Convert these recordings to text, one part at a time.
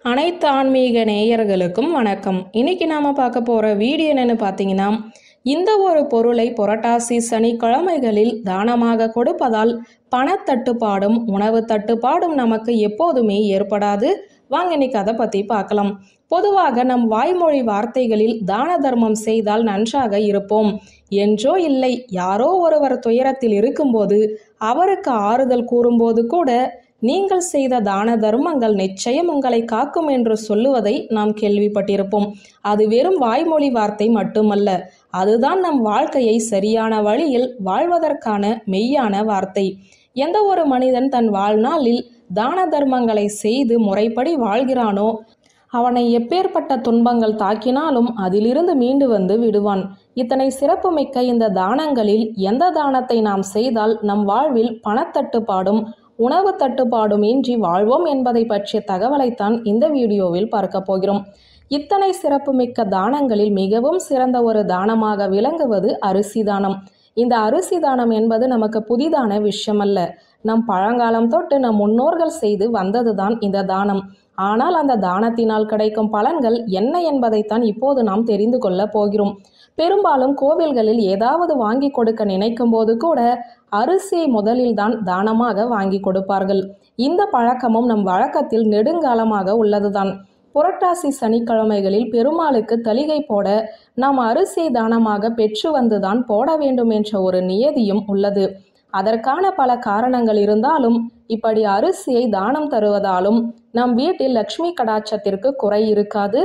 அனைத்து ஆன்மீக நேயர்களுக்கும் வணக்கம் இன்னைக்கு நாம பார்க்க போற வீடியோ என்னன்னு பார்த்தீங்கன்னா இந்த ஒரு பொருளை புரட்டாசி சனிக்கிழமைகளில் தானமாக கொடுப்பதால் பணத்தட்டுப்பாடும் உணவு தட்டுப்பாடும் நமக்கு எப்போதுமே ஏற்படாது வாங்க இன்னைக்கு அதை பற்றி பார்க்கலாம் பொதுவாக நம் வாய்மொழி வார்த்தைகளில் தான தர்மம் செய்தால் நன்றாக இருப்போம் என்றோ இல்லை யாரோ ஒருவர் துயரத்தில் இருக்கும்போது அவருக்கு ஆறுதல் கூறும்போது கூட நீங்கள் செய்த தான தர்மங்கள் நிச்சயம் உங்களை காக்கும் என்று சொல்லுவதை நாம் கேள்விப்பட்டிருப்போம் அது வெறும் வாய்மொழி வார்த்தை மட்டுமல்ல அதுதான் நம் வாழ்க்கையை சரியான வழியில் வாழ்வதற்கான மெய்யான வார்த்தை எந்த ஒரு மனிதன் தன் வாழ்நாளில் தான தர்மங்களை செய்து முறைப்படி வாழ்கிறானோ அவனை எப்பேற்பட்ட துன்பங்கள் தாக்கினாலும் அதிலிருந்து மீண்டு வந்து விடுவான் இத்தனை சிறப்புமிக்க இந்த தானங்களில் எந்த தானத்தை நாம் செய்தால் நம் வாழ்வில் பணத்தட்டுப்பாடும் உணவு தட்டுப்பாடும் இன்றி வாழ்வோம் என்பதை பற்றிய தகவலைத்தான் இந்த வீடியோவில் பார்க்க போகிறோம் இத்தனை சிறப்புமிக்க தானங்களில் மிகவும் சிறந்த ஒரு தானமாக விளங்குவது அரிசி தானம் இந்த அரிசி தானம் என்பது நமக்கு புதிதான விஷயம் அல்ல நம் பழங்காலம் தொட்டு நம் முன்னோர்கள் செய்து வந்ததுதான் இந்த தானம் ஆனால் அந்த தானத்தினால் கிடைக்கும் பலன்கள் என்ன என்பதைத்தான் இப்போது நாம் தெரிந்து கொள்ள போகிறோம் பெரும்பாலும் கோவில்களில் ஏதாவது வாங்கி கொடுக்க நினைக்கும் போது கூட அரிசியை முதலில் தான் தானமாக வாங்கி கொடுப்பார்கள் இந்த பழக்கமும் நம் வழக்கத்தில் நெடுங்காலமாக உள்ளதுதான் புரட்டாசி சனிக்கிழமைகளில் பெருமாளுக்கு தலிகை போட நாம் அரிசியை தானமாக பெற்று வந்துதான் போட வேண்டும் என்ற ஒரு நியதியும் உள்ளது அதற்கான பல காரணங்கள் இருந்தாலும் இப்படி அரிசியை தானம் தருவதாலும் நம் வீட்டில் லக்ஷ்மி கடாட்சத்திற்கு குறை இருக்காது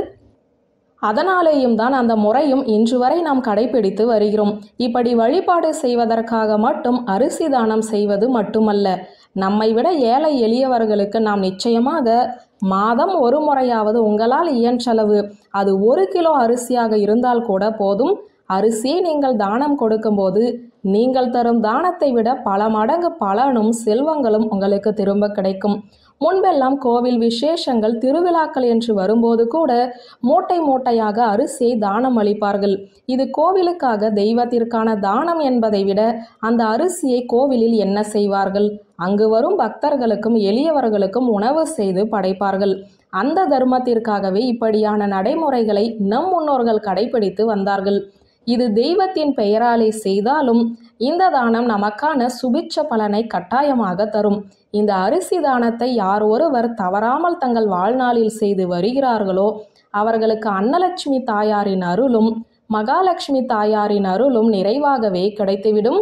அதனாலேயும் தான் அந்த முறையும் இன்று வரை நாம் கடைபிடித்து வருகிறோம் இப்படி வழிபாடு செய்வதற்காக மட்டும் அரிசி தானம் செய்வது மட்டுமல்ல நம்மை விட ஏழை எளியவர்களுக்கு நாம் நிச்சயமாக மாதம் ஒரு முறையாவது உங்களால் இயன்றளவு அது ஒரு கிலோ அரிசியாக இருந்தால் கூட போதும் அரிசியை நீங்கள் தானம் கொடுக்கும்போது நீங்கள் தரும் தானத்தை விட பல மடங்கு பலனும் செல்வங்களும் உங்களுக்கு திரும்ப கிடைக்கும் முன்பெல்லாம் கோவில் விசேஷங்கள் திருவிழாக்கள் என்று வரும்போது கூட மூட்டை மூட்டையாக அரிசியை தானம் அளிப்பார்கள் இது கோவிலுக்காக தெய்வத்திற்கான தானம் என்பதை விட அந்த அரிசியை கோவிலில் என்ன செய்வார்கள் அங்கு வரும் பக்தர்களுக்கும் எளியவர்களுக்கும் உணவு செய்து படைப்பார்கள் அந்த தர்மத்திற்காகவே இப்படியான நடைமுறைகளை நம் முன்னோர்கள் கடைபிடித்து வந்தார்கள் இது தெய்வத்தின் பெயராலே செய்தாலும் இந்த தானம் நமக்கான சுபிட்ச பலனை கட்டாயமாக தரும் இந்த அரிசி தானத்தை யார் ஒருவர் தவறாமல் தங்கள் வாழ்நாளில் செய்து வருகிறார்களோ அவர்களுக்கு அன்னலட்சுமி தாயாரின் அருளும் மகாலட்சுமி தாயாரின் அருளும் நிறைவாகவே கிடைத்துவிடும்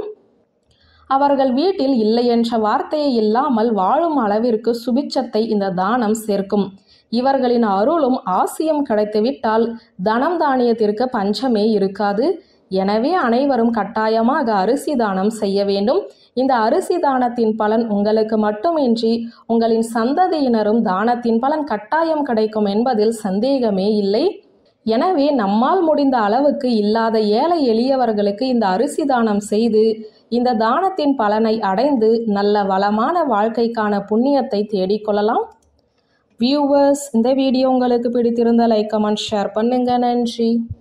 அவர்கள் வீட்டில் இல்லை என்ற வார்த்தையை இல்லாமல் வாழும் அளவிற்கு சுபிட்சத்தை இந்த தானம் சேர்க்கும் இவர்களின் அருளும் ஆசியும் கிடைத்துவிட்டால் தனம் தானியத்திற்கு பஞ்சமே இருக்காது எனவே அனைவரும் கட்டாயமாக அரிசி தானம் செய்ய வேண்டும் இந்த அரிசி தானத்தின் பலன் உங்களுக்கு மட்டுமின்றி உங்களின் சந்ததியினரும் தானத்தின் பலன் கட்டாயம் கிடைக்கும் என்பதில் சந்தேகமே இல்லை எனவே நம்மால் முடிந்த அளவுக்கு இல்லாத ஏழை எளியவர்களுக்கு இந்த அரிசி தானம் செய்து இந்த தானத்தின் பலனை அடைந்து நல்ல வளமான வாழ்க்கைக்கான புண்ணியத்தை தேடிக்கொள்ளலாம் வியூவர்ஸ் இந்த வீடியோ உங்களுக்கு பிடித்திருந்த லைக் கமெண்ட் ஷேர் பண்ணுங்க நன்றி